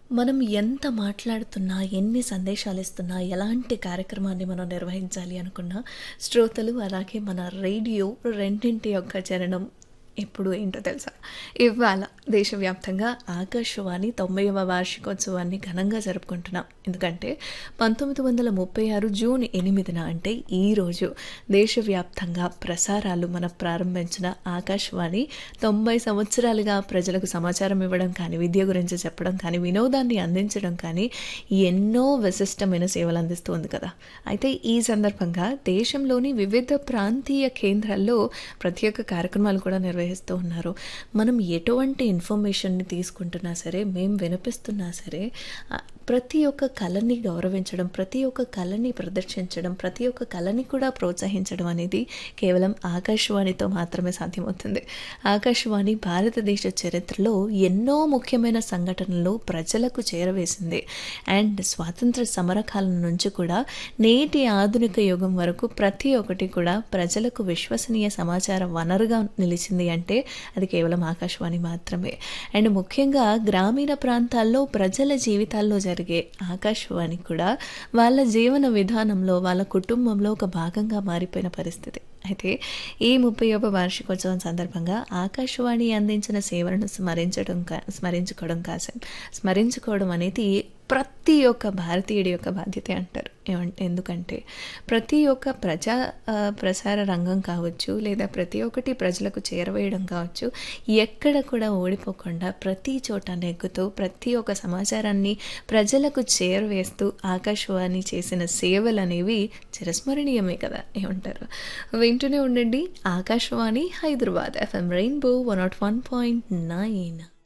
మనం ఎంత మాట్లాడుతున్నా, ఎన్ని సందేశాలిస్తున్నా, ఎలాంటి కార్యక్రమాన్ని మనం నిర్వహించాలి అనుకున్నా, శ్రోతలు అలాగే మన రేడియో రెండింటి యొక్క చలనం ఎప్పుడు ఏంటో తెలుసా? ఇవాళ దేశవ్యాప్తంగా ఆకాశవాణి 90వ వార్షికోత్సవాన్ని ఘనంగా జరుపుకుంటున్నాం. ఎందుకంటే 1936 జూన్ 8న అంటే ఈరోజు దేశవ్యాప్తంగా ప్రసారాలు మనం ప్రారంభించిన ఆకాశవాణి 90 సంవత్సరాలుగా ప్రజలకు సమాచారం ఇవ్వడం కానీ, విద్య గురించి చెప్పడం కానీ, వినోదాన్ని అందించడం కానీ ఎన్నో విశిష్టమైన సేవలు అందిస్తూ ఉంది కదా! అయితే ఈ సందర్భంగా దేశంలోని వివిధ ప్రాంతీయ కేంద్రాల్లో ప్రత్యేక కార్యక్రమాలు కూడా నిర్వహిస్తూ ఉన్నారు. మనం ఎటువంటి ఇన్ఫర్మేషన్‌ని తీసుకుంటున్నా సరే, మేము వినిపిస్తున్నా సరే ఆహ్, ప్రతి ఒక్క కళని గౌరవించడం, ప్రతి ఒక్క కళని ప్రదర్శించడం, ప్రతి ఒక్క కళని కూడా ప్రోత్సహించడం అనేది కేవలం ఆకాశవాణితో మాత్రమే సాధ్యమవుతుంది. ఆకాశవాణి భారతదేశ చరిత్రలో ఎన్నో ముఖ్యమైన సంఘటనలు ప్రజలకు చేరవేసింది. అండ్ స్వాతంత్ర సమరకాలం నుంచి కూడా నేటి ఆధునిక యుగం వరకు ప్రతి ఒక్కటి కూడా ప్రజలకు విశ్వసనీయ సమాచార వనరుగా నిలిచింది అంటే అది కేవలం ఆకాశవాణి మాత్రమే. అండ్ ముఖ్యంగా గ్రామీణ ప్రాంతాల్లో ప్రజల జీవితాల్లో జరిగే ఆకాశవాణి కూడా వాళ్ళ జీవన విధానంలో, వాళ్ళ కుటుంబంలో ఒక భాగంగా మారిపోయిన పరిస్థితి. అయితే ఈ 30వ వార్షికోత్సవం సందర్భంగా ఆకాశవాణి అందించిన సేవలను స్మరించడం కా స్మరించుకోవడం కాసం స్మరించుకోవడం అనేది ప్రతి ఒక్క భారతీయుడి యొక్క బాధ్యతే అంటారు. ఏమం ఎందుకంటే ప్రతి ఒక్క ప్రజా ఆహ్, ప్రసార రంగం కావచ్చు, లేదా ప్రతి ఒక్కటి ప్రజలకు చేరవేయడం కావచ్చు, ఎక్కడ కూడా ఓడిపోకుండా ప్రతి చోట నెగ్గుతూ, ప్రతి ఒక్క సమాచారాన్ని ప్రజలకు చేరవేస్తూ ఆకాశవాణి చేసిన సేవలనేవి చిరస్మరణీయమే కదా! ఏమంటారు? వింటూనే ఉండండి ఆకాశవాణి హైదరాబాద్ ఎఫ్ఎం రెయిన్బో 101.9